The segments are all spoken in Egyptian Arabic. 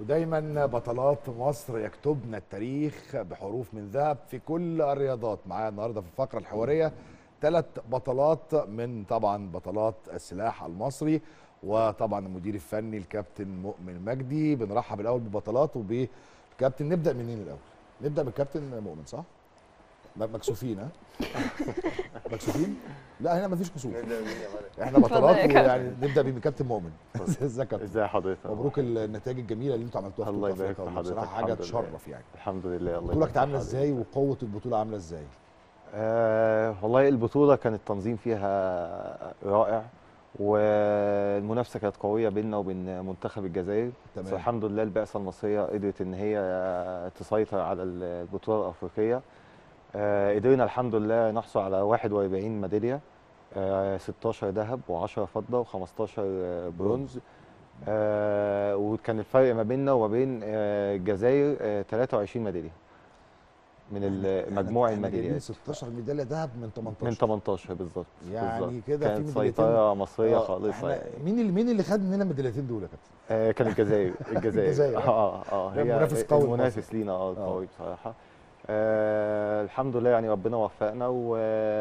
ودايما بطلات مصر يكتبن التاريخ بحروف من ذهب في كل الرياضات معايا النهارده في الفقره الحواريه ثلاث بطلات من طبعا بطلات السلاح المصري وطبعا المدير الفني الكابتن مؤمن مجدي بنرحب الاول ببطلات وبالكابتن نبدا منين الاول نبدا بالكابتن مؤمن صح م- مكسوفين ها مكسوفين لا هنا مفيش كسوف احنا بطلات اتفضل يا ويعني نبدا بالكابتن مؤمن ازيك يا كابتن ازي حضرتك مبروك النتائج الجميله اللي انتوا عملتوها في الله بطوله يبارك افريقيا في والله. حضرتك. بصراحه حاجه الحمد لله. تشرف يعني الحمد لله الله البطوله يبارك كانت عامله في ازاي وقوه البطوله عامله ازاي آه والله البطولة كان التنظيم فيها رائع والمنافسة كانت قوية بيننا وبين منتخب الجزائر تمام. بس الحمد لله البعثة المصرية قدرت إن هي تسيطر على البطولة الأفريقية آه قدرنا الحمد لله نحصل على 41 ميدالية آه 16 ذهب و10 فضة و15 برونز آه وكان الفرق ما بيننا وما بين آه الجزائر آه 23 ميدالية من ال- مجموع احنا جايبين الميداليات 16 ميداليه ذهب من 18 من 18 بالظبط يعني بالظبط. كده في كانت ميداليتين. سيطرة مصرية آه، خالصة احنا يعني. مين اللي مين اللي خد مننا الميداليتين دول يا كابتن آه كان الجزائر الجزائر الجزائر. اه اه ده هي منافس قوي المنافس لينا اه آه. قوي بصراحة آه الحمد لله يعني ربنا وفقنا و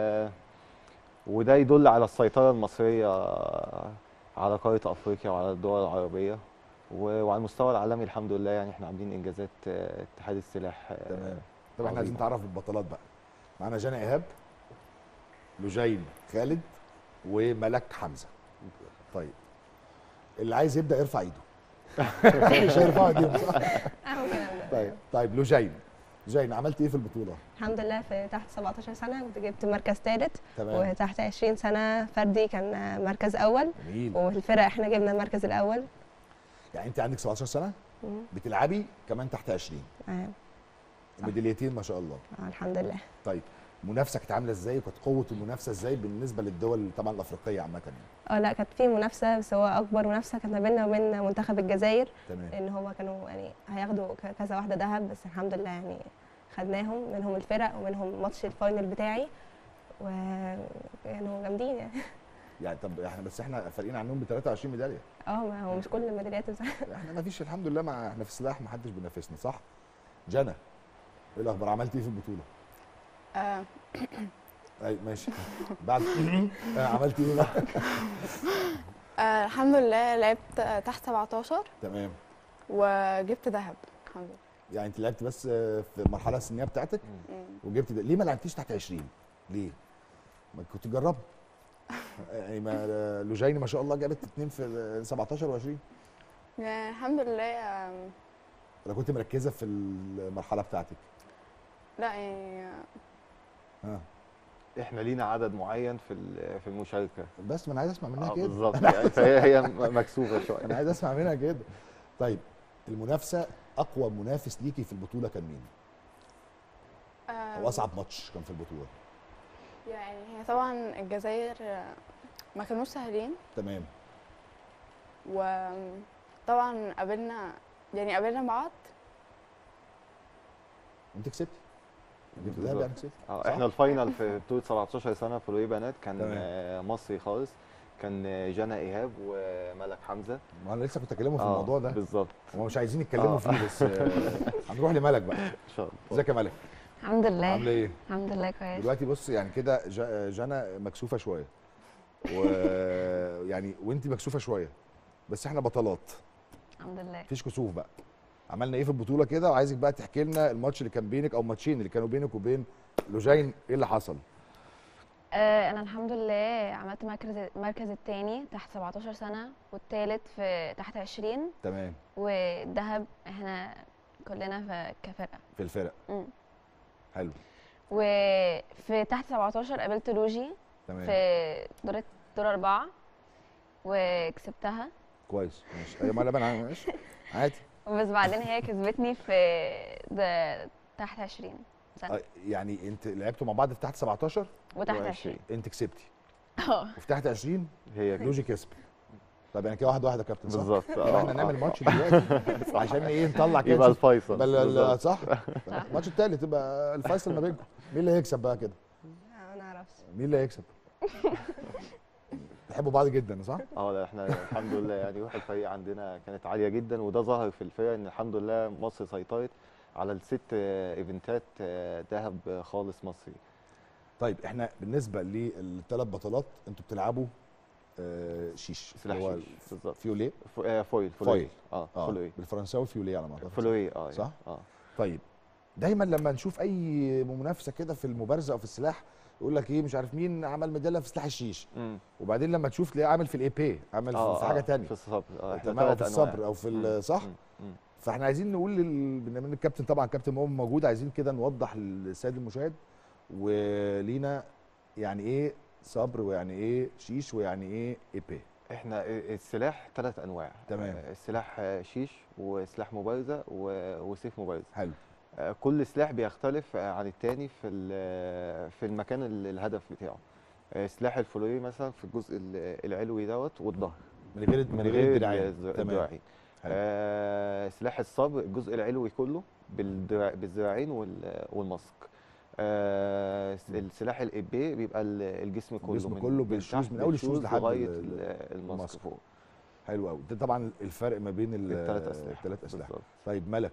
وده يدل على السيطرة المصرية على قارة أفريقيا وعلى الدول العربية و- وعلى المستوى العالمي الحمد لله يعني احنا عاملين إنجازات آه، اتحاد السلاح آه، تمام طب احنا عظيم. عايزين نتعرف البطلات بقى معانا جانا ايهاب لجين خالد وملك حمزه طيب اللي عايز يبدا يرفع ايده مش هيرفعوا ايديهم صح انا ممكن ابدا طيب طيب لجين جين عملت ايه في البطوله الحمد لله في تحت 17 سنه كنت جبت مركز ثالث تمام وتحت 20 سنه فردي كان مركز اول جميل وفي الفرق احنا جبنا المركز الاول يعني انت عندك 17 سنه مم. بتلعبي كمان تحت 20 آه. صح. ميداليتين ما شاء الله آه الحمد لله طيب المنافسه كانت عامله ازاي وكانت قوه المنافسه ازاي بالنسبه للدول طبعا الافريقيه عامه يعني اه لا كانت في منافسه بس هو اكبر منافسه كانت ما بيننا وبين منتخب الجزائر تمام لان هو كانوا يعني هياخدوا ك- كذا واحده ذهب بس الحمد لله يعني خدناهم منهم الفرق ومنهم ماتش الفاينل بتاعي وكانوا جامدين يعني يعني طب احنا بس احنا فارقين عنهم ب 23 ميداليه اه ما هو مش كل الميداليات بس- احنا ما فيش الحمد لله مع احنا في السلاح ما حدش بينافسنا صح جنى ايه الاخبار عملت ايه في البطوله آه، اي ماشي بعد آه عملت ايه بقى آه، الحمد لله لعبت آه، تحت 17 تمام وجبت ذهب الحمد لله يعني انت لعبت بس آه، في المرحله السنيه بتاعتك مم. وجبت ده. ليه ما لعبتيش تحت 20 ليه ما كنت تجربي يعني ما لوجيني ما شاء الله جابت اتنين في ال 17 و20 يعني الحمد لله آم، ولا كنت مركزه في المرحله بتاعتك لا يعني آه، ها احنا لينا عدد معين في ال- في المشاركة بس ما انا عايز اسمع منها آه كده بالظبط يعني فهي هي م- مكسوفة شوية انا عايز اسمع منها كده طيب المنافسه اقوى منافس ليكي في البطوله كان مين آم، او اصعب ماتش كان في البطوله يعني هي طبعا الجزائر آه، ما كانوش سهلين تمام وطبعا قابلنا يعني قابلنا بعض انت كسبتي جبت بالظبط. دهب يعني كسبتي اه صح؟ احنا الفاينل في بطولة 17 سنة في لوي بنات كان تمام. آه، مصري خالص كان آه، جنى ايهاب وملك حمزة ما انا لسه كنت اكلمه في آه، الموضوع ده بالظبط هم مش عايزين يتكلموا آه. فيه بس آه، هنروح لملك بقى ان شاء الله ازيك يا ملك الحمد لله عامله ايه الحمد لله كويس دلوقتي بص يعني كده ج- جنى مكسوفه شويه و يعني وانت مكسوفه شويه بس احنا بطلات الحمد لله مفيش كسوف بقى عملنا ايه في البطوله كده وعايزك بقى تحكي لنا الماتش اللي كان بينك او ماتشين اللي كانوا بينك وبين لوجين ايه اللي حصل آه انا الحمد لله عملت مركز المركز الثاني تحت 17 سنه والثالث في تحت 20 تمام والذهب احنا كلنا في كفرقه في الفرق مم. حلو وفي تحت 17 قابلت لوجي تمام في دور دور اربعه وكسبتها كويس ماشي ايوه ما لا ما أنا- ماشي عادي بس بعدين هي كسبتني في ده تحت 20 سنه آه، يعني انت لعبتوا مع بعض في تحت 17 وتحت و20. 20 انت كسبتي اه وفي تحت 20 هي لوجي كسب طب يعني كده واحد واحد يا كابتن صح؟ بالظبط طب آه، احنا نعمل آه. ماتش دلوقتي عشان ايه نطلع كده يبقى نشوف- الفيصل بل ال- بالظبط. صح الماتش التالت يبقى الفيصل ما بينكم مين اللي هيكسب بقى كده آه، ما نعرفش مين اللي هيكسب بتحبوا بعض جدا صح؟ اه لا احنا الحمد لله يعني روح الفريق عندنا كانت عاليه جدا وده ظهر في الفرق ان الحمد لله مصر سيطرت على الست آه، ايفنتات آه، ذهب خالص مصري طيب احنا بالنسبه للثلاث بطولات انتوا بتلعبوا آه شيش سلاح اللي هو شيش بالظبط فيوليه ف- آه، فويل فويل. اه اه فلوي بالفرنساوي فيوليه على ما اعتقد فلوي اه صح؟ اه طيب دايما لما نشوف اي منافسه كده في المبارزه او في السلاح يقول لك ايه مش عارف مين عمل ميداليه في سلاح الشيش مم. وبعدين لما تشوف تلاقيه عامل في الاي بي عامل في, آه، في حاجه آه، تانية في الصبر اه احنا تمام او في تلات أنواع. الصبر او في مم. ال- صح مم. مم. فاحنا عايزين نقول لل... بما ان الكابتن طبعا كابتن مؤمن موجود عايزين كده نوضح للسيد المشاهد ولينا يعني ايه صبر ويعني ايه شيش ويعني ايه اي بي احنا السلاح ثلاث انواع تمام. آه، السلاح آه، شيش وسلاح مبارزه و- وسيف مبارزه حلو آه، كل سلاح بيختلف آه، عن التاني في ال- في المكان ال- الهدف بتاعه آه، سلاح الفلوري مثلا في الجزء ال- العلوي دوت والظهر من غير من غير الدراعين الز- تمام الذراعين حلو. آه سلاح الصبر الجزء العلوي كله بالدراع بالذراعين وال- والماسك آه س- السلاح الابي بيبقى ال- الجسم كله الجسم من- كله من بالشوز، تحت من أول الشوز بالشوز لحد لغايه ال- ال- الماسك الماسك. فوق حلو قوي ده طبعا الفرق ما بين ال- الثلاث اسلحه الثلاث اسلحه بالظبط. طيب ملك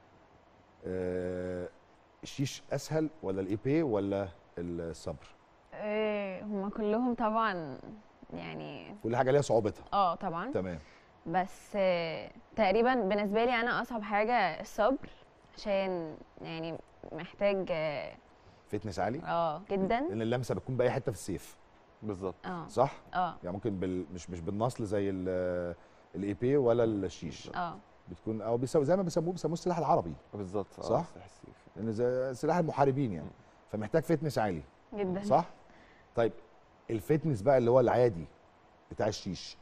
آه الشيش اسهل ولا الاي بي ولا الصبر إيه هما كلهم طبعا يعني كل حاجه ليها صعوبتها اه طبعا تمام بس آه، تقريبا بالنسبه لي انا اصعب حاجه الصبر عشان يعني محتاج اه فتنس عالي آه، جدا لان اللمسه بتكون باي حته في السيف بالظبط اه صح اه يعني ممكن بال... مش مش بالنصل زي الاي بي ولا الشيش اه بتكون او بيسموا زي ما بيسموه بيسموه السلاح العربي بالظبط آه، صح؟ سلاح السيف لان زي سلاح المحاربين يعني فمحتاج فتنس عالي جدا صح طيب الفتنس بقى اللي هو العادي بتاع الشيش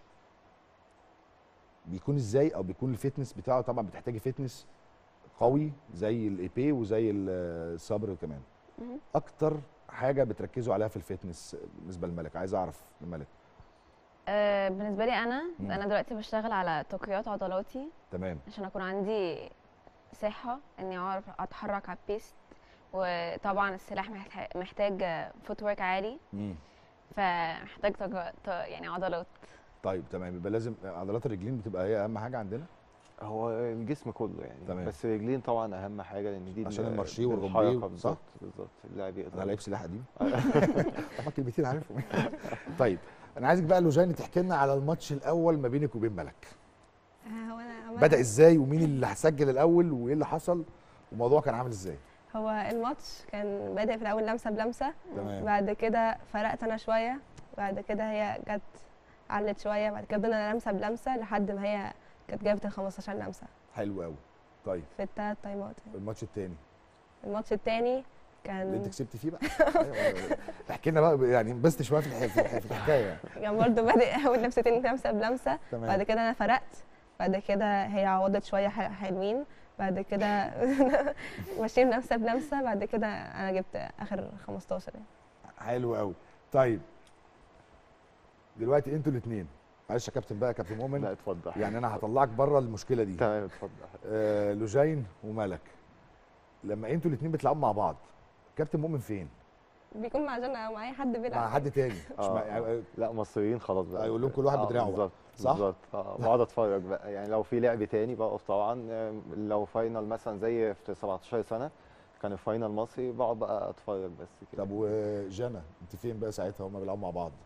بيكون ازاي او بيكون الفتنس بتاعه طبعا بتحتاجي فتنس قوي زي الاي بي وزي الصبر كمان مهم. اكتر حاجه بتركزوا عليها في الفتنس بالنسبه للملك عايز اعرف الملك آه بالنسبه لي انا مم. انا دلوقتي بشتغل على تقويات عضلاتي تمام عشان اكون عندي صحه اني اعرف اتحرك على البيست وطبعا السلاح محتاج- محتاج فوت ورك عالي مم. فمحتاج تج- ت- يعني عضلات طيب تمام يبقى لازم عضلات الرجلين بتبقى هي اهم حاجه عندنا هو الجسم كله يعني تمام. بس الرجلين طبعا اهم حاجه لان دي عشان ال- المارشيه والرمبيه، الحركة صح؟ بالظبط بالظبط اللاعب يقدر انا لعيب سلاح قديم طبعا كلمتين عارفهم طيب انا عايزك بقى لوجاني تحكي لنا على الماتش الاول ما بينك وبين ملك آه، هو انا عملت- بدا ازاي ومين اللي هسجل الاول وايه اللي حصل والموضوع كان عامل ازاي هو الماتش كان بادئ في الاول لمسه بلمسه تمام بعد كده فرقت انا شويه بعد كده هي جت علت شويه بعد كده فضلنا لمسه بلمسه لحد ما هي كانت جابت ال 15 لمسه حلو قوي طيب في الثلاث تايمات الماتش الثاني الماتش الثاني اللي انت كان كسبت فيه بقى أيوة. احكي لنا بقى يعني انبسط شويه في الح- في الح- في الحكايه يعني كان برضه بادئ اول لمستين لمسه بلمسه بعد تمام كده انا فرقت بعد كده هي عوضت شويه ح- حلوين بعد كده ماشيين لمسه بلمسه بعد كده انا جبت اخر 15 يعني. حلو قوي طيب دلوقتي انتوا الاثنين معلش يا كابتن بقى يا كابتن لا مؤمن اتفضل يعني انا هطلعك بره المشكله دي تمام اتفضل آه لوجين وملك لما انتوا الاثنين بتلعبوا مع بعض كابتن مؤمن فين بيكون مع جنى او مع اي حد بيلعب مع حد تاني مش آه. مع يعني لا مصريين خلاص بقى يقول لهم كل واحد آه، بدراعه بقى. بالظبط صح؟ بالظبط اه بقعد اتفرج بقى يعني لو في لعب تاني بقف طبعا آه، لو فاينل مثلا زي في 17 سنه كان الفاينل مصري بقعد بقى اتفرج بس كده طب وجنى انت فين بقى ساعتها هما بيلعبوا مع بعض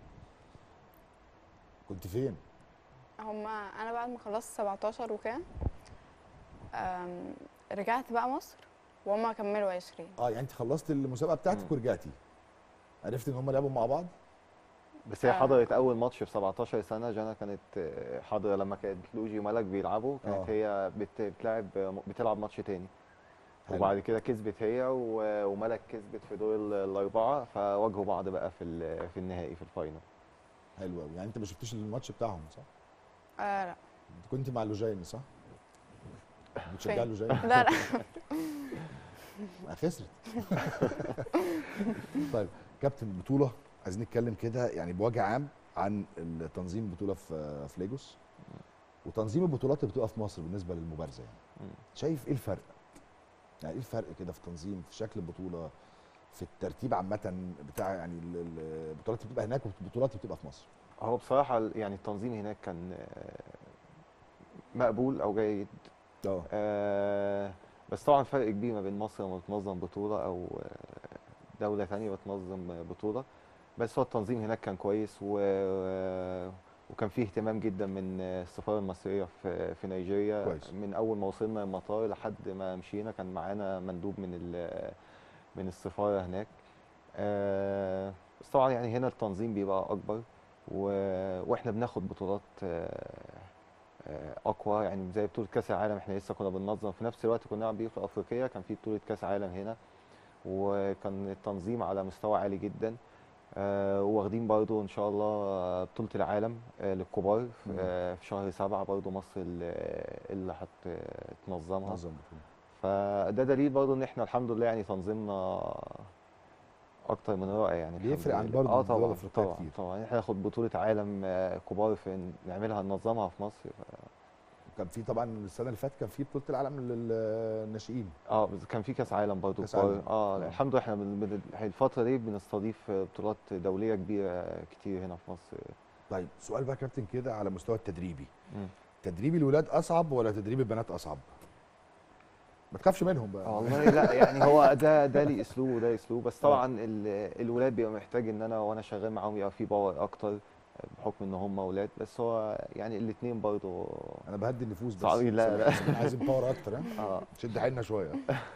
كنت فين هما انا بعد ما خلصت 17 وكده أم، رجعت بقى مصر وهما كملوا 20 اه يعني انت خلصت المسابقه بتاعتك مم. ورجعتي عرفت ان هما لعبوا مع بعض بس هي آه. حضرت اول ماتش في 17 سنه جانا كانت آه، حاضره لما كانت لوجي وملك بيلعبوا كانت آه. هي بت- بتلعب بتلعب ماتش تاني حلو. وبعد كده كسبت هي و- وملك كسبت في دور ال- الاربعه فواجهوا بعض بقى في ال- في النهائي في الفاينل حلو قوي يعني انت ما شفتيش الماتش بتاعهم صح آه لا انت كنت مع لوجين صح بتشجع فين؟ لوجين لا لا ما خسرت طيب كابتن بطوله عايزين نتكلم كده يعني بوجه عام عن تنظيم البطوله في في ليجوس وتنظيم البطولات اللي بتبقى في مصر بالنسبه للمبارزه يعني مم. شايف ايه الفرق يعني ايه الفرق كده في تنظيم في شكل البطوله في الترتيب عامه بتاع يعني ال- ال- البطولات اللي بتبقى هناك والبطولات اللي بتبقى في مصر هو بصراحه ال- يعني التنظيم هناك كان آه، مقبول او جيد اه آه، بس طبعا فرق كبير ما بين مصر لما بتنظم بطولة أو آه، دولة تانية بتنظم بطولة بس هو التنظيم هناك كان كويس و... وكان فيه اهتمام جدا من السفارة المصرية في في نيجيريا كويس. من أول ما وصلنا المطار لحد ما مشينا كان معانا مندوب من ال... من السفارة هناك آه، بس طبعا يعني هنا التنظيم بيبقى أكبر و... وإحنا بناخد بطولات آه، آه، اقوى يعني زي بطوله كاس العالم احنا لسه كنا بننظم في نفس الوقت كنا بنلعب بيه في افريقيا كان في بطوله كاس عالم هنا وكان التنظيم على مستوى عالي جدا آه، واخدين برضو ان شاء الله آه، بطوله العالم آه، للكبار في- مم. آه، في شهر سبعة برضو مصر اللي اللي هتنظمها نظم بطولة. فده دليل برضو ان احنا الحمد لله يعني تنظيمنا اكتر من رائع يعني الحمد بيفرق عن لله. برضو اه الدول طبعا الأفريقية طبعا كتير. طبعا احنا ناخد بطوله عالم آه، كبار في نعملها ننظمها في مصر كان في طبعا السنه اللي فاتت كان في بطوله العالم للناشئين اه بس كان في كاس عالم برضه كأس كبار عالم. اه آه. الحمد لله احنا بن- بن- الفتره دي بنستضيف بطولات دوليه كبيره كتير هنا في مصر طيب سؤال بقى يا كابتن كده على مستوى التدريبي مم. تدريب الولاد اصعب ولا تدريب البنات اصعب ما تخافش منهم بقى آه والله لا يعني هو ده ده لي اسلوب وده اسلوب بس طبعا ال- الولاد بيبقى محتاج ان انا وانا شغال معاهم يبقى في باور اكتر بحكم ان هم اولاد بس هو يعني الاثنين برضه انا بهدي النفوس بس صعب- لا، لا. عايزين- عايزين باور اكتر ها اه شد حيلنا شويه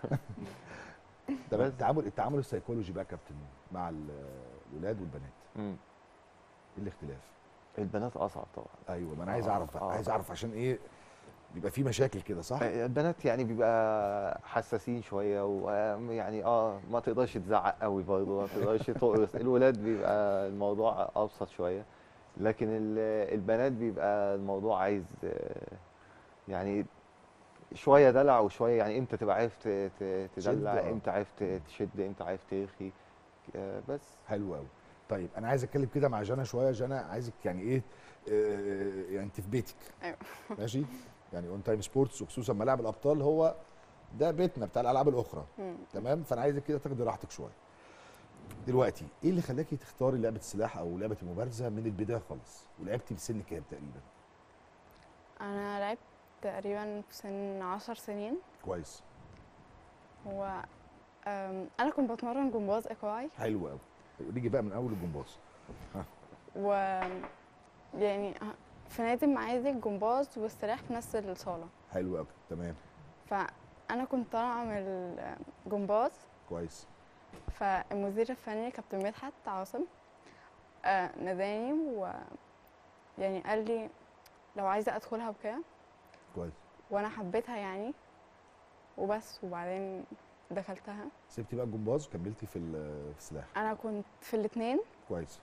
طب بس. التعامل التعامل السيكولوجي بقى يا كابتن مع ال- الولاد والبنات مم. ايه الاختلاف البنات اصعب طبعا ايوه ما انا عايز آه، اعرف بقى آه. عايز اعرف عشان ايه بيبقى في مشاكل كده صح البنات يعني بيبقى حساسين شويه ويعني اه ما تقدرش تزعق قوي برضه ما تقدرش تقرص الولاد بيبقى الموضوع ابسط شويه لكن ال- البنات بيبقى الموضوع عايز آه، يعني شويه دلع وشويه يعني امتى تبقى عارف ت- ت- تدلع آه. امتى عارف ت- تشد امتى عارف ترخي آه، بس حلو قوي طيب انا عايز اتكلم كده مع جنى شويه جنى عايزك يعني ايه آه، يعني انت في بيتك أيوة. ماشي يعني اون تايم سبورتس وخصوصا ملاعب الابطال هو ده بيتنا بتاع الالعاب الاخرى مم. تمام فانا عايزك كده تاخدي راحتك شويه دلوقتي ايه اللي خلاكي تختاري لعبه السلاح او لعبه المبارزه من البدايه خالص ولعبتي بسن كام تقريبا انا لعبت تقريبا في سن عشر سنين كويس هو أم، انا كنت بتمرن جمباز ايقاعي حلو قوي نيجي بقى من اول الجمباز و يعني في نادي المعادي الجمباز والسلاح في نفس الصاله حلو قوي تمام فانا كنت طالعه من الجمباز كويس فالمدير الفني كابتن مدحت عاصم آه ناداني و يعني قال لي لو عايزه ادخلها وكده كويس وانا حبيتها يعني وبس وبعدين دخلتها سبتي بقى الجمباز وكملتي في ال- في السلاح انا كنت في الاثنين كويس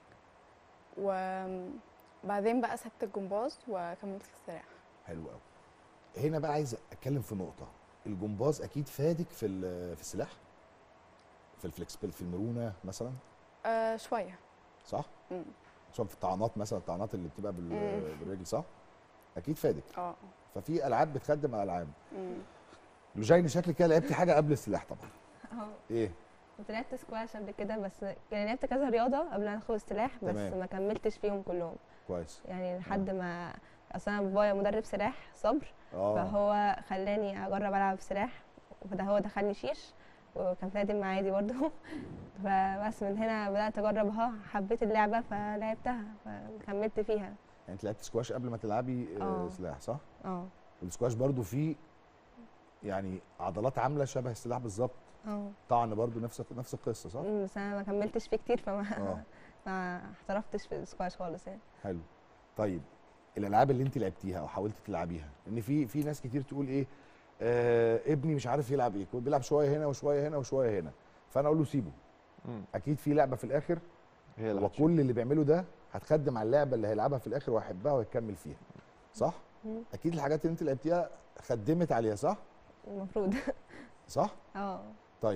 وبعدين بقى سبت الجمباز وكملت في السلاح حلو قوي هنا بقى عايز اتكلم في نقطه الجمباز اكيد فادك في ال- في السلاح في الفلكسبل في المرونه مثلا آه شويه صح مم. خصوصا في الطعنات مثلا الطعنات اللي بتبقى بال- مم. بالرجل صح اكيد فادك اه ففي العاب بتخدم على العاب مم. لوجيني شكلك كده لعبتي حاجه قبل السلاح طبعا اه ايه كنت لعبت سكواش قبل كده بس يعني لعبت كذا رياضه قبل ما ادخل السلاح بس تمام. ما كملتش فيهم كلهم كويس يعني لحد ما اصل انا بابايا مدرب سلاح صبر اه فهو خلاني اجرب العب سلاح فده هو دخلني شيش وكان في نادي المعادي برضه فبس من هنا بدات اجربها حبيت اللعبه فلعبتها فكملت فيها يعني انت لعبتي سكواش قبل ما تلعبي آه، آه. سلاح صح اه والسكواش برضو فيه يعني عضلات عامله شبه السلاح بالظبط اه طعن برضو نفس نفس القصه صح أمم، بس انا ما كملتش فيه كتير فما اه ما احترفتش في السكواش خالص يعني حلو طيب الالعاب اللي انت لعبتيها او حاولتي تلعبيها ان في في ناس كتير تقول ايه آه ابني مش عارف يلعب ايه بيلعب شويه هنا وشويه هنا وشويه هنا فانا اقول له سيبه مم. اكيد في لعبه في الاخر هي اللي هتشوف. وكل اللي بيعمله ده هتخدم على اللعبه اللي هيلعبها في الاخر وهيحبها ويكمل فيها صح مم. اكيد الحاجات اللي انت لعبتيها خدمت عليها صح المفروض صح اه طيب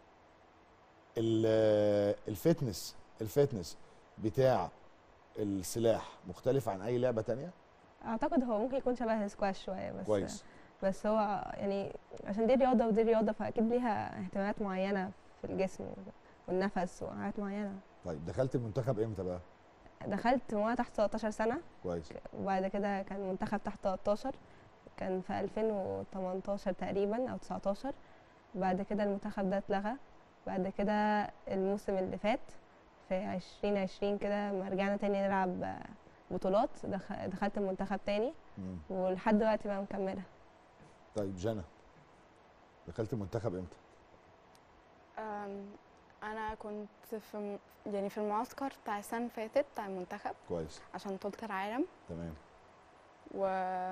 ال- الفتنس الفتنس بتاع السلاح مختلف عن اي لعبه تانية اعتقد هو ممكن يكون شبه السكواش شويه بس كويس بس هو يعني عشان دي رياضه ودي رياضه فاكيد ليها اهتمامات معينه في الجسم والنفس وحاجات معينه طيب دخلت المنتخب امتى بقى دخلت وانا تحت 13 سنه كويس وبعد كده كان منتخب تحت 13 كان في 2018 تقريبا او 19 بعد كده المنتخب ده اتلغى بعد كده الموسم اللي فات في 2020 كده ما رجعنا تاني نلعب بطولات دخ- دخلت المنتخب تاني مم. ولحد دلوقتي بقى مكمله طيب جنى دخلت المنتخب امتى أم، انا كنت في م- يعني في المعسكر بتاع السنه اللي فاتت بتاع المنتخب كويس عشان بطوله العالم تمام و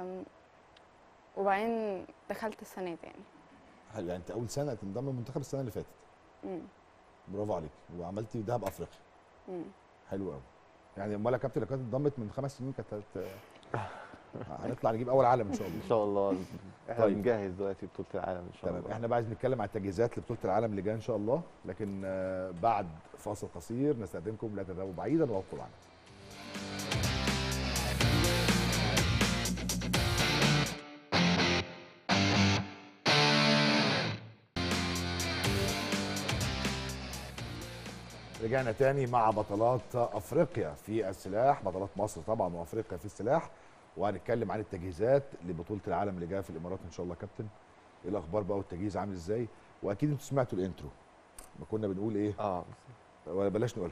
وبعدين دخلت السنه دي يعني حلو يعني انت اول سنه تنضم المنتخب السنه اللي فاتت مم. برافو عليك وعملتي ذهب افريقيا مم. حلو قوي يعني امال يا كابتن لو كانت انضمت من خمس سنين كانت هت- هنطلع نجيب اول عالم ان شاء الله ان شاء الله احنا طيب. بنجهز دلوقتي بطوله العالم ان شاء تمام الله احنا بقى عايزين نتكلم عن التجهيزات لبطوله العالم اللي جايه ان شاء الله لكن آه، بعد فاصل قصير نستخدمكم لا تذهبوا بعيدا وابقوا معنا رجعنا تاني مع بطلات افريقيا في السلاح بطلات مصر طبعا وافريقيا في السلاح وهنتكلم عن التجهيزات لبطوله العالم اللي جايه في الامارات ان شاء الله يا كابتن ايه الاخبار بقى والتجهيز عامل ازاي واكيد انتوا سمعتوا الانترو ما كنا بنقول ايه اه ولا بلاش نقولها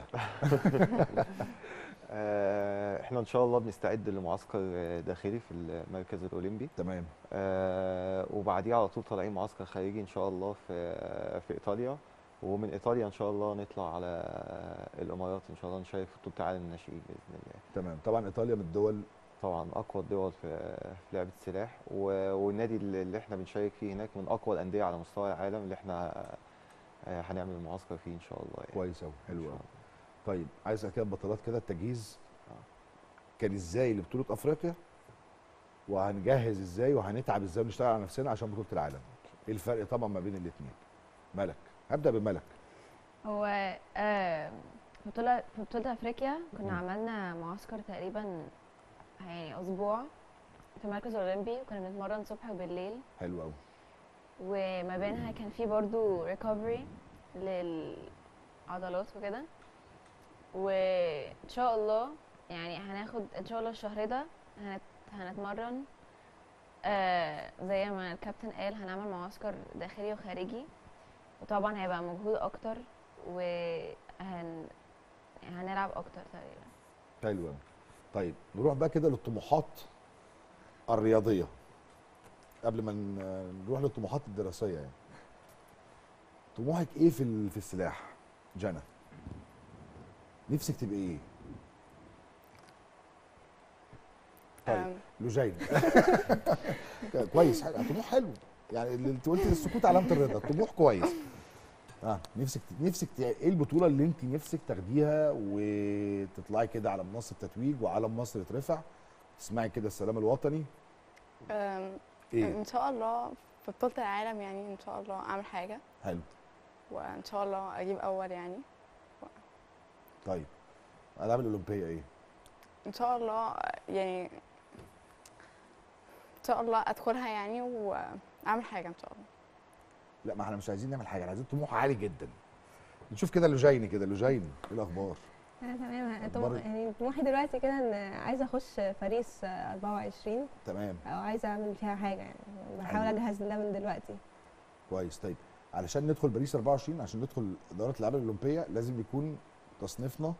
آه، احنا ان شاء الله بنستعد لمعسكر آه، داخلي في المركز الاولمبي تمام آه، وبعديه على طول طالعين معسكر خارجي ان شاء الله في في ايطاليا ومن ايطاليا ان شاء الله نطلع على الامارات ان شاء الله نشارك في بطوله العالم الناشئين باذن الله تمام طبعا ايطاليا من الدول طبعا اقوى الدول في في لعبه السلاح و- والنادي اللي اللي احنا بنشارك فيه هناك من اقوى الانديه على مستوى العالم اللي احنا آه، هنعمل المعسكر فيه ان شاء الله يعني كويس قوي إن حلو شاء قوي الله. طيب عايز كده بطولات كده التجهيز آه. كان ازاي لبطوله افريقيا وهنجهز ازاي وهنتعب ازاي ونشتغل على نفسنا عشان بطوله العالم ايه الفرق طبعا ما بين الاثنين ملك هبدا بملك هو آه، في بطولة في بطولة أفريقيا كنا مم. عملنا معسكر تقريبا يعني أسبوع في المركز الأولمبي وكنا بنتمرن صبح وبالليل حلو قوي وما بينها كان في برضو ريكفري للعضلات وكده وإن شاء الله يعني هناخد إن شاء الله الشهر ده هنت هنتمرن آه زي ما الكابتن قال هنعمل معسكر داخلي وخارجي وطبعا هيبقى مجهود أكتر وهن هنلعب أكتر تقريبا حلو قوي طيب نروح بقى كده للطموحات الرياضيه قبل ما ن- نروح للطموحات الدراسيه يعني طموحك ايه في ال- في السلاح جنى نفسك تبقي ايه طيب أم، لوجين كويس حلو طموح حلو يعني اللي انت قلت السكوت علامه الرضا الطموح كويس اه نفسك نفسك ت- ايه البطوله اللي انت نفسك تاخديها وتطلعي كده على منصه تتويج وعلم مصر يترفع تسمعي كده السلام الوطني أم، ايه ان شاء الله في بطوله العالم يعني ان شاء الله اعمل حاجه حلو وان شاء الله اجيب اول يعني طيب الالعاب الاولمبيه ايه ان شاء الله يعني ان شاء الله ادخلها يعني واعمل حاجه ان شاء الله لا ما احنا مش عايزين نعمل حاجه احنا عايزين طموح عالي جدا نشوف كده لوجين كده لوجين ايه الاخبار انا تمام أخبار طم- إيه؟ يعني طموحي دلوقتي كده ان عايزه اخش باريس 24 تمام او عايزه اعمل فيها حاجه يعني بحاول حلو. اجهز ده من دلوقتي كويس طيب علشان ندخل باريس 24 عشان ندخل اداره الالعاب الاولمبيه لازم يكون تصنيفنا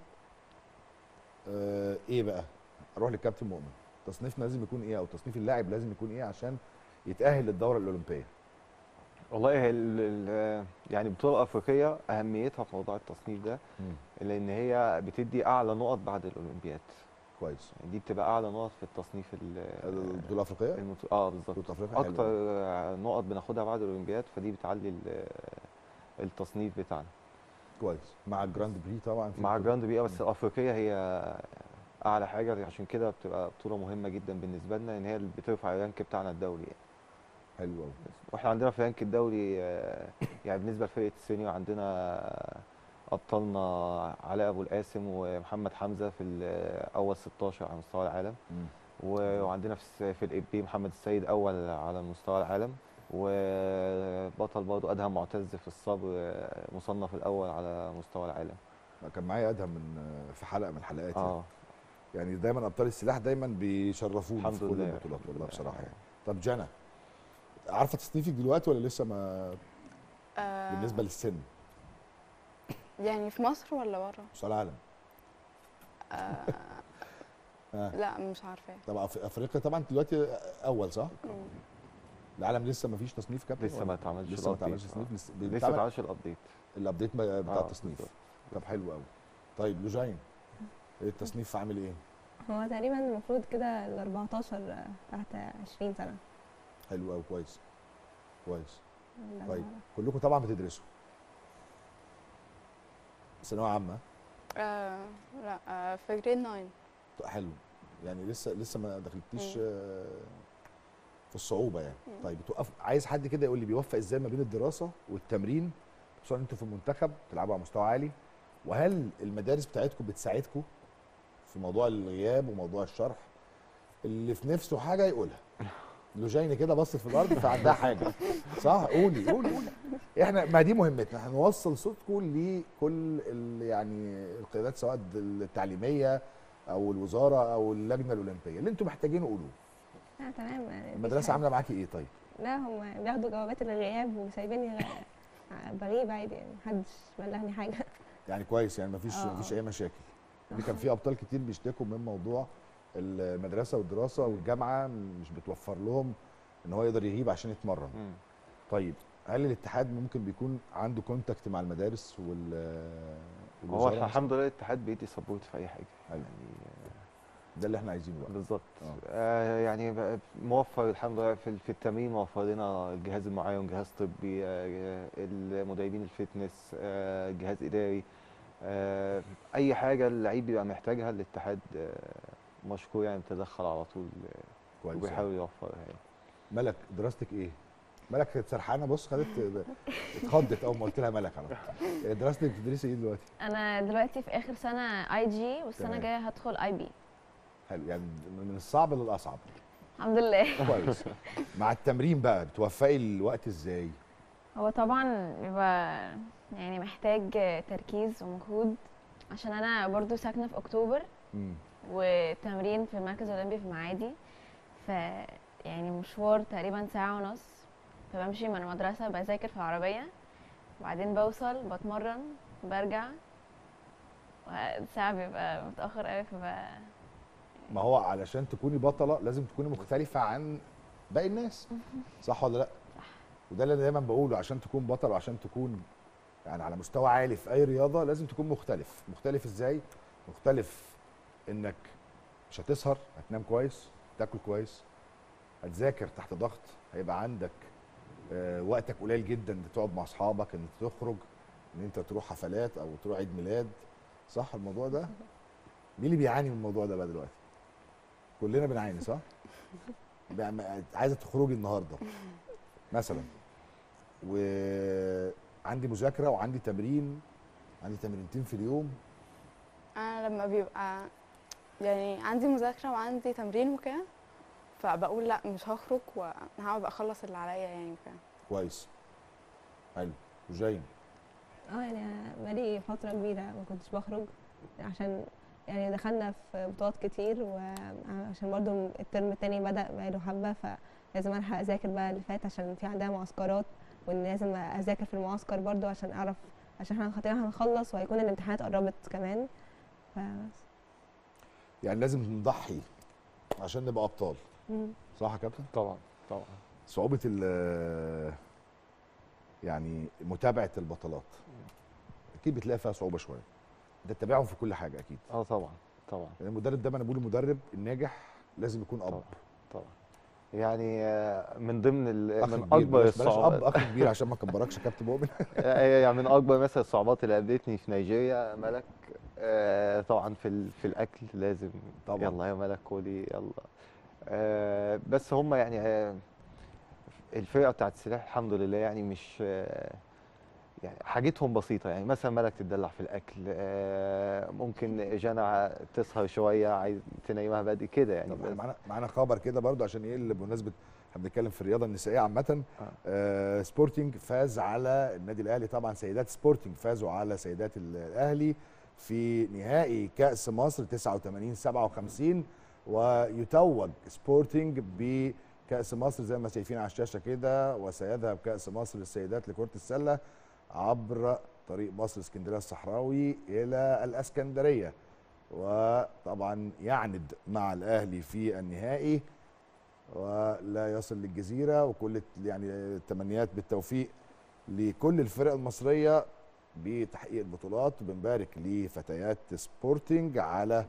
آه ايه بقى اروح للكابتن مؤمن تصنيفنا لازم يكون ايه او تصنيف اللاعب لازم يكون ايه عشان يتاهل للدوره الاولمبيه والله هي ال- ال- يعني البطوله الافريقيه اهميتها في موضوع التصنيف ده لان هي بتدي اعلى نقط بعد الاولمبياد كويس يعني دي بتبقى اعلى نقط في التصنيف ال- البطوله الافريقيه المت... اه بالظبط بطوله افريقيا حلوة. اكتر نقط بناخدها بعد الاولمبياد فدي بتعلي ال- التصنيف بتاعنا كويس مع الجراند بري طبعا في مع بطولة- الجراند بي بس الافريقيه هي اعلى حاجه عشان كده بتبقى بطوله مهمه جدا بالنسبه لنا ان هي اللي بترفع الرانك بتاعنا الدولي يعني. حلو قوي واحنا عندنا في الرانك الدولي آه، يعني بالنسبه لفرقه السينيور عندنا ابطالنا علاء ابو القاسم ومحمد حمزه في الاول 16 على مستوى العالم و- وعندنا في الس- في الاي بي محمد السيد اول على مستوى العالم وبطل برضه ادهم معتز في الصبر آه، مصنف الاول على مستوى العالم كان معايا ادهم من في حلقه من الحلقات يعني. اه يعني دايما ابطال السلاح دايما بيشرفونا الحمد في كل لله البطولات والله لله. بصراحه يعني طب جنى عارفه تصنيفك دلوقتي ولا لسه ما آه، بالنسبه للسن يعني في مصر ولا بره مستوى العالم آه آه. لا مش عارفه طبعا في افريقيا طبعا أنت دلوقتي اول صح مم. العالم لسه ما فيش تصنيف كابتن لسه ولا؟ ما اتعملش لسه ما الأبديت. اتعملش تصنيف آه. لسه لسه ما بيتعمل اتعملش الابديت الابديت بتاع آه، التصنيف بالظبط. طب حلو قوي طيب لوجين التصنيف عامل ايه هو تقريبا المفروض كده ال 14 تحت 20 سنة حلو قوي كويس كويس ده طيب الموضوع. كلكم طبعا بتدرسوا ثانويه عامه آه لا آه في جريد 9 طيب حلو يعني لسه لسه ما دخلتيش مم. آه، في الصعوبه يعني مم. طيب بتوقف عايز حد كده يقول لي بيوفق ازاي ما بين الدراسه والتمرين خصوصا انتوا في المنتخب بتلعبوا على مستوى عالي وهل المدارس بتاعتكم بتساعدكم في موضوع الغياب وموضوع الشرح اللي في نفسه حاجه يقولها لوجين كده بصت في الارض فعندها حاجه صح قولي قولي قولي احنا ما دي مهمتنا هنوصل صوتكم لكل ال- يعني القيادات سواء التعليميه او الوزاره او اللجنه الاولمبيه اللي انتم محتاجينه قولوه لا تمام يعني مفيش المدرسه حاجة. عامله معاكي ايه طيب لا هم بياخدوا جوابات الغياب وسايبيني غ- بغيب عادي يعني محدش بلغني حاجة يعني كويس يعني مفيش آه. مفيش اي مشاكل دي كان في ابطال كتير بيشتكوا من موضوع المدرسه والدراسه والجامعه مش بتوفر لهم ان هو يقدر يغيب عشان يتمرن مم. طيب هل الاتحاد ممكن بيكون عنده كونتاكت مع المدارس وال هو والوزارة إحنا مثلاً؟ الحمد لله الاتحاد بيدي سبورت في اي حاجه حلو. يعني ده اللي احنا عايزينه بقى بالظبط آه. آه يعني بقى موفر الحمد لله في, في التمرين موفر لنا الجهاز المعاون جهاز طبي آه المدربين الفتنس آه جهاز اداري آه اي حاجه اللعيب بيبقى محتاجها الاتحاد آه مشكور يعني بيتدخل على طول آه، كويس أوي. وبيحاول يوفرها يعني. ملك دراستك ايه؟ ملك كانت سرحانه بص خدت اتخضت اول ما قلت لها ملك على طول دراستك بتدرسي ايه دلوقتي؟ انا دلوقتي في اخر سنه اي جي والسنه تمام. الجايه هدخل اي بي حلو يعني من الصعب للاصعب الحمد لله كويس مع التمرين بقى بتوفقي الوقت ازاي؟ هو طبعا بيبقى يعني محتاج تركيز ومجهود عشان انا برضو ساكنه في اكتوبر مم. وتمرين في المركز الاولمبي في المعادي ف يعني مشوار تقريبا ساعه ونص فبمشي من المدرسه بذاكر في العربيه وبعدين بوصل بتمرن برجع والساعه بيبقى متاخر قوي فبقى ما هو علشان تكوني بطله لازم تكوني مختلفه عن باقي الناس صح ولا لا؟ وده اللي أنا دايما بقوله عشان تكون بطل وعشان تكون يعني على مستوى عالي في اي رياضه لازم تكون مختلف مختلف ازاي مختلف انك مش هتسهر هتنام كويس تاكل كويس هتذاكر تحت ضغط هيبقى عندك آه، وقتك قليل جدا إنك تقعد مع اصحابك ان انت تخرج ان انت تروح حفلات او تروح عيد ميلاد صح الموضوع ده مين اللي بيعاني من الموضوع ده بقى دلوقتي كلنا بنعاني صح بقى م- عايزه تخرجي النهارده مثلا وعندي مذاكره وعندي تمرين عندي تمرينتين في اليوم انا لما بيبقى يعني عندي مذاكره وعندي تمرين وكده فبقول لا مش هخرج وهقعد اخلص اللي عليا يعني وكده كويس حلو وجايين اه يعني أنا بقالي فترة كبيرة ما كنتش بخرج عشان يعني دخلنا في بطولات كتير وعشان برضو الترم التاني بدأ بقاله حبة فلازم ألحق أذاكر بقى اللي فات عشان في عندنا معسكرات وإن لازم أذاكر في المعسكر برضو عشان أعرف عشان احنا خاطرين هنخلص وهيكون الامتحانات قربت كمان فبس يعني لازم نضحي عشان نبقى ابطال مم. صح يا كابتن طبعا طبعا صعوبه ال يعني متابعه البطلات اكيد بتلاقي فيها صعوبه شويه انت تتابعهم في كل حاجه اكيد اه طبعا طبعا يعني المدرب ده ما انا بقول المدرب الناجح لازم يكون اب طبعا طبعا يعني آه، من ضمن ال- اخ من كبير اكبر بلاش, بلاش اب الصعوبات اخ كبير عشان ما كبركش يا كابتن مؤمن يعني من اكبر مثلا الصعوبات اللي قابلتني في نيجيريا ملك آه، طبعا في ال- في الاكل لازم طبعا. يلا يا ملك كلي يلا آه، بس هم يعني آه، الفرقه بتاعت السلاح الحمد لله يعني مش آه، يعني حاجتهم بسيطه يعني مثلا ملك تدلع في الاكل آه، ممكن جنى تسهر شويه عايز تنيمها بدري كده يعني طب إحنا بس معانا معانا خبر كده برضو عشان ايه اللي بمناسبه احنا بنتكلم في الرياضه النسائيه عامه آه. آه سبورتنج فاز على النادي الاهلي طبعا سيدات سبورتنج فازوا على سيدات ال- الاهلي في نهائي كاس مصر 89 57 ويتوج سبورتنج بكاس مصر زي ما شايفين على الشاشه كده وسيذهب كاس مصر للسيدات لكره السله عبر طريق مصر اسكندريه الصحراوي الى الاسكندريه وطبعا يعند مع الاهلي في النهائي ولا يصل للجزيره وكل يعني التمنيات بالتوفيق لكل الفرق المصريه بتحقيق البطولات وبنبارك لفتيات سبورتنج على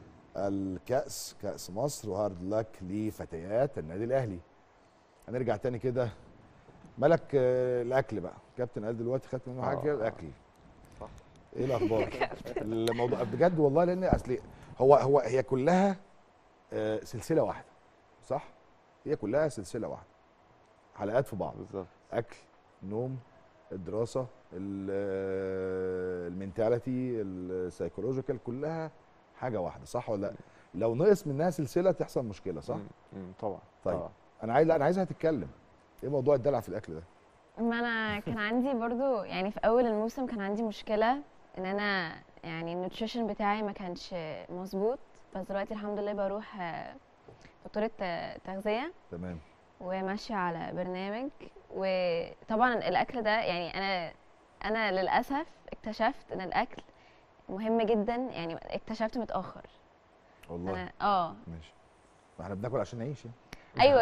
الكاس كاس مصر وهارد لك لفتيات النادي الاهلي هنرجع تاني كده ملك آه، الاكل بقى كابتن قال دلوقتي خدت منه حاجه آه. كده الاكل صح. ايه الاخبار الموضوع بجد والله لان اصل هو هو هي كلها آه، سلسله واحده صح هي كلها سلسله واحده حلقات في بعض بالظبط اكل نوم الدراسه ال- آه، المينتاليتي السايكولوجيكال كلها حاجه واحده صح ولا لا لو نقص منها سلسله تحصل مشكله صح مم، مم، طبعا طيب. طبعاً. انا عايز لا انا عايزها تتكلم ايه موضوع الدلع في الاكل ده ما انا كان عندي برضو يعني في اول الموسم كان عندي مشكله ان انا يعني النوتريشن بتاعي ما كانش مظبوط بس دلوقتي الحمد لله بروح آه، دكتوره آه، تغذيه تمام وماشيه على برنامج وطبعا الاكل ده يعني انا انا للاسف اكتشفت ان الاكل مهم جدا يعني اكتشفت متاخر والله انا اه ماشي ما احنا بناكل عشان نعيش يعني ايوه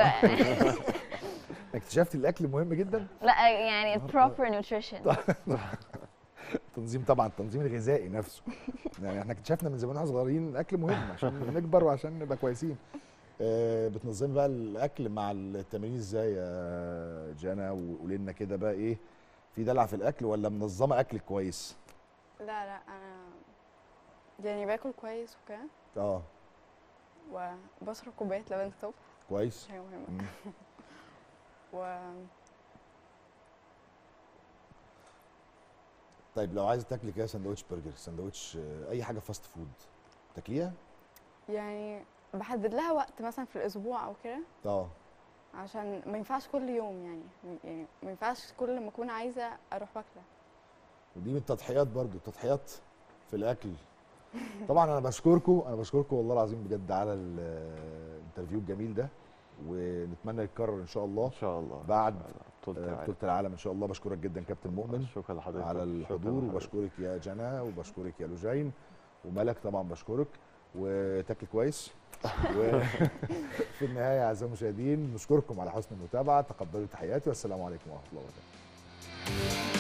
اكتشفت الاكل مهم جدا لا يعني proper nutrition تنظيم طبعا التنظيم الغذائي نفسه يعني احنا اكتشفنا من زمان واحنا صغيرين الاكل مهم عشان نكبر وعشان نبقى كويسين آه بتنظمي بقى الاكل مع التمرين ازاي يا جانا وقولي لنا كده بقى ايه في دلع في الاكل ولا منظمه اكل كويس لا لا انا يعني باكل كويس وكده اه وبشرب كوبايه لبن الصبح كويس حاجه مهمه مم. و طيب لو عايزه تاكلي كده سندوتش برجر سندوتش آه، اي حاجه فاست فود تاكليها يعني بحدد لها وقت مثلا في الاسبوع او كده اه عشان ما ينفعش كل يوم يعني يعني ما ينفعش كل ما اكون عايزه اروح واكله ودي من التضحيات برضو التضحيات في الاكل طبعا انا بشكركم انا بشكركم والله العظيم بجد على ال- الانترفيو الجميل ده ونتمنى يتكرر ان شاء الله ان شاء الله بعد إن شاء الله. بطولة آه، العالم. بطوله العالم ان شاء الله بشكرك جدا كابتن مؤمن شكرا لحضرتك على شكراً الحضور لحضرتك. وبشكرك يا جنى وبشكرك يا لوجين وملك طبعا بشكرك وتاكل كويس وفي النهايه اعزائي المشاهدين نشكركم على حسن المتابعه تقبلوا تحياتي والسلام عليكم ورحمه الله وبركاته